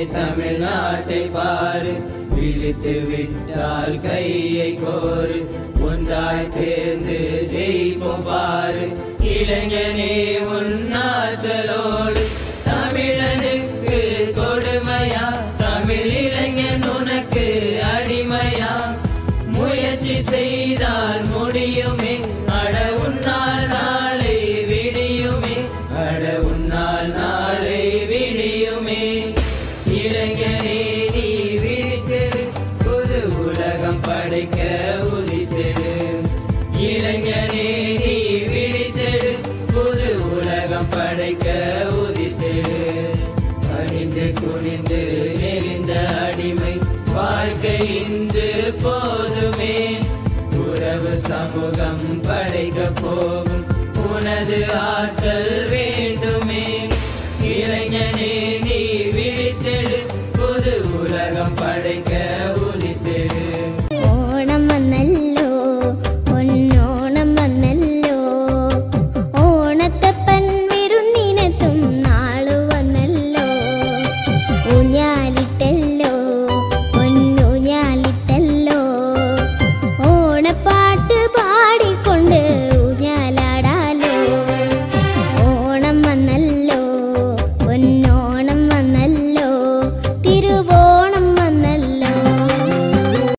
தமிழ்நாட்டை பாரு விழித்து விட்டால் கையை கோரு ஒன்றாய் சேர்ந்து ஜெயிப்போம் பாரு இளைஞனே உன்னாற்றலோடு தமிழனுக்கு கொடுமையா தமிழ் இளைஞன் உனக்கு அடிமையா முயற்சி செய்தால் முடியுமே அட உன்னால் நாளை விடியுமே அட உன்னால் நாளை விடியுமே இளைஞனே நீ விழித்திடு புது உலகம் படைக்க உதித்திடு இளைஞனே நீ விழித்திடு புது உலகம் படைக்க உதித்திடு அணிந்து குனிந்து நெறிந்த அடிமை வாழ்க்கை இன்று போதுமே உறவு சமூகம் படைக்க போகும் உனது ஆற்றல் வே